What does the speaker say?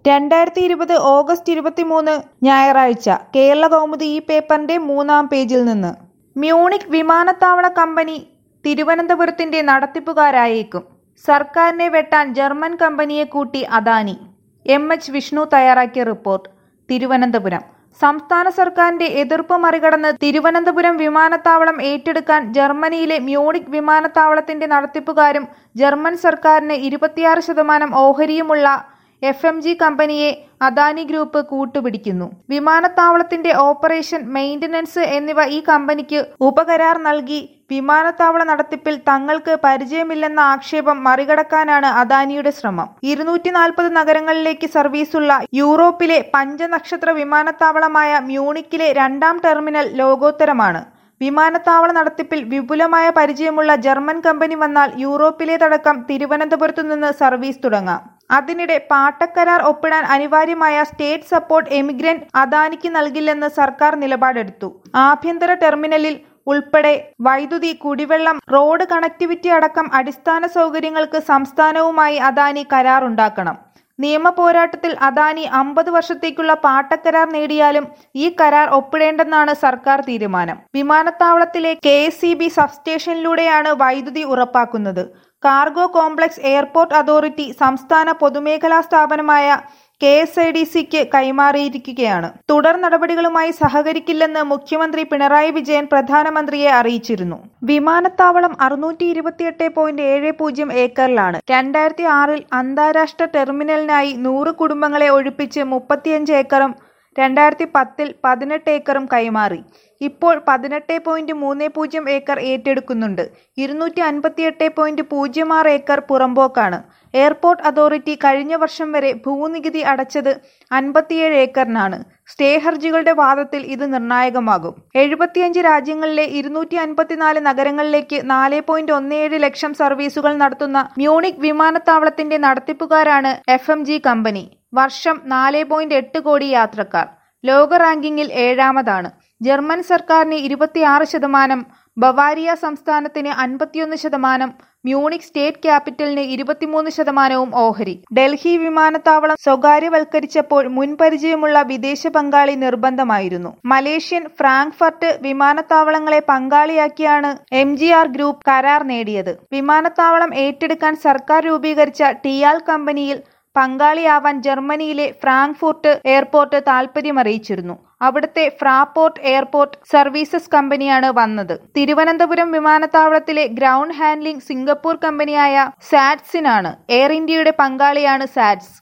രണ്ടായിരത്തി ഇരുപത് ഓഗസ്റ്റ് ഇരുപത്തിമൂന്ന് ഞായറാഴ്ച കേരള കൗമുദി ഈ പേപ്പറിന്റെ മൂന്നാം പേജിൽ നിന്ന് മ്യൂണിക് വിമാനത്താവള കമ്പനി തിരുവനന്തപുരത്തിന്റെ നടത്തിപ്പുകാരായേക്കും സർക്കാരിനെ വെട്ടാൻ ജർമ്മൻ കമ്പനിയെ കൂട്ടി അദാനി എം എച്ച് വിഷ്ണു തയ്യാറാക്കിയ റിപ്പോർട്ട് തിരുവനന്തപുരം സംസ്ഥാന സർക്കാരിന്റെ എതിർപ്പ് മറികടന്ന് തിരുവനന്തപുരം വിമാനത്താവളം ഏറ്റെടുക്കാൻ ജർമ്മനിയിലെ മ്യൂണിക് വിമാനത്താവളത്തിന്റെ നടത്തിപ്പുകാരും ജർമ്മൻ സർക്കാരിന് ഇരുപത്തിയാറ് ശതമാനം ഓഹരിയുമുള്ള എഫ് എം ജി കമ്പനിയെ അദാനി ഗ്രൂപ്പ് കൂട്ടുപിടിക്കുന്നു വിമാനത്താവളത്തിന്റെ ഓപ്പറേഷൻ മെയിന്റനൻസ് എന്നിവ ഈ കമ്പനിക്ക് ഉപകരാർ നൽകി വിമാനത്താവള നടത്തിപ്പിൽ തങ്ങൾക്ക് പരിചയമില്ലെന്ന ആക്ഷേപം മറികടക്കാനാണ് അദാനിയുടെ ശ്രമം ഇരുന്നൂറ്റി നാൽപ്പത് നഗരങ്ങളിലേക്ക് സർവീസുള്ള യൂറോപ്പിലെ പഞ്ചനക്ഷത്ര വിമാനത്താവളമായ മ്യൂണിക്കിലെ രണ്ടാം ടെർമിനൽ ലോകോത്തരമാണ് വിമാനത്താവള നടത്തിപ്പിൽ വിപുലമായ പരിചയമുള്ള ജർമ്മൻ കമ്പനി വന്നാൽ യൂറോപ്പിലേതടക്കം തിരുവനന്തപുരത്തു നിന്ന് സർവീസ് തുടങ്ങാം അതിനിടെ പാട്ടക്കരാർ ഒപ്പിടാൻ അനിവാര്യമായ സ്റ്റേറ്റ് സപ്പോർട്ട് എമിഗ്രന്റ് അദാനിക്ക് നൽകില്ലെന്ന് സർക്കാർ നിലപാടെടുത്തു ആഭ്യന്തര ടെർമിനലിൽ ഉൾപ്പെടെ വൈദ്യുതി കുടിവെള്ളം റോഡ് കണക്ടിവിറ്റി അടക്കം അടിസ്ഥാന സൗകര്യങ്ങൾക്ക് സംസ്ഥാനവുമായി അദാനി കരാറുണ്ടാക്കണം നിയമ പോരാട്ടത്തിൽ അദാനി അമ്പത് വർഷത്തേക്കുള്ള പാട്ടക്കരാർ നേടിയാലും ഈ കരാർ ഒപ്പിടേണ്ടെന്നാണ് സർക്കാർ തീരുമാനം വിമാനത്താവളത്തിലെ കെ സബ്സ്റ്റേഷനിലൂടെയാണ് വൈദ്യുതി ഉറപ്പാക്കുന്നത് കാർഗോ കോംപ്ലക്സ് എയർപോർട്ട് അതോറിറ്റി സംസ്ഥാന പൊതുമേഖലാ സ്ഥാപനമായ കെ എസ് ഐ ഡി സിക്ക് കൈമാറിയിരിക്കുകയാണ് തുടർ നടപടികളുമായി സഹകരിക്കില്ലെന്ന് മുഖ്യമന്ത്രി പിണറായി വിജയൻ പ്രധാനമന്ത്രിയെ അറിയിച്ചിരുന്നു വിമാനത്താവളം അറുന്നൂറ്റി ഇരുപത്തിയെട്ട് പോയിന്റ് ഏഴ് പൂജ്യം ഏക്കറിലാണ് രണ്ടായിരത്തി ആറിൽ അന്താരാഷ്ട്ര ടെർമിനലിനായി നൂറ് കുടുംബങ്ങളെ ഒഴിപ്പിച്ച് മുപ്പത്തിയഞ്ച് ഏക്കറും രണ്ടായിരത്തി പത്തിൽ പതിനെട്ട് ഏക്കറും കൈമാറി ഇപ്പോൾ പതിനെട്ട് പോയിന്റ് മൂന്ന് പൂജ്യം ഏക്കർ ഏറ്റെടുക്കുന്നുണ്ട് ഇരുന്നൂറ്റി അൻപത്തിയെട്ട് പോയിന്റ് പൂജ്യം ആറ് ഏക്കർ പുറമ്പോക്കാണ് എയർപോർട്ട് അതോറിറ്റി കഴിഞ്ഞ വർഷം വരെ ഭൂനികുതി അടച്ചത് അൻപത്തിയേഴ് ഏക്കറിനാണ് സ്റ്റേ ഹർജികളുടെ വാദത്തിൽ ഇത് നിർണായകമാകും എഴുപത്തിയഞ്ച് രാജ്യങ്ങളിലെ ഇരുന്നൂറ്റി അൻപത്തിനാല് നഗരങ്ങളിലേക്ക് നാല് പോയിന്റ് ഒന്നേഴ് ലക്ഷം സർവീസുകൾ നടത്തുന്ന മ്യൂണിക് വിമാനത്താവളത്തിന്റെ നടത്തിപ്പുകാരാണ് എഫ് എം ജി കമ്പനി വർഷം നാല് പോയിന്റ് എട്ട് കോടി യാത്രക്കാർ ലോക റാങ്കിങ്ങിൽ ഏഴാമതാണ് ജർമ്മൻ സർക്കാരിന് ഇരുപത്തിയാറ് ശതമാനം ബവാരിയ സംസ്ഥാനത്തിന് അൻപത്തിയൊന്ന് ശതമാനം മ്യൂണിക് സ്റ്റേറ്റ് ക്യാപിറ്റലിന് ഇരുപത്തിമൂന്ന് ശതമാനവും ഓഹരി ഡൽഹി വിമാനത്താവളം സ്വകാര്യവൽക്കരിച്ചപ്പോൾ മുൻപരിചയമുള്ള വിദേശ പങ്കാളി നിർബന്ധമായിരുന്നു മലേഷ്യൻ ഫ്രാങ്ക്ഫർട്ട് വിമാനത്താവളങ്ങളെ പങ്കാളിയാക്കിയാണ് എം ഗ്രൂപ്പ് കരാർ നേടിയത് വിമാനത്താവളം ഏറ്റെടുക്കാൻ സർക്കാർ രൂപീകരിച്ച ടിയാൽ കമ്പനിയിൽ പങ്കാളിയാവാൻ ജർമ്മനിയിലെ ഫ്രാങ്ക്ഫൂർട്ട് എയർപോർട്ട് താൽപര്യമറിയിച്ചിരുന്നു അവിടുത്തെ ഫ്രാപോർട്ട് എയർപോർട്ട് സർവീസസ് കമ്പനിയാണ് വന്നത് തിരുവനന്തപുരം വിമാനത്താവളത്തിലെ ഗ്രൗണ്ട് ഹാൻഡ്ലിംഗ് സിംഗപ്പൂർ കമ്പനിയായ സാറ്റ്സിനാണ് എയർ ഇന്ത്യയുടെ പങ്കാളിയാണ് സാറ്റ്സ്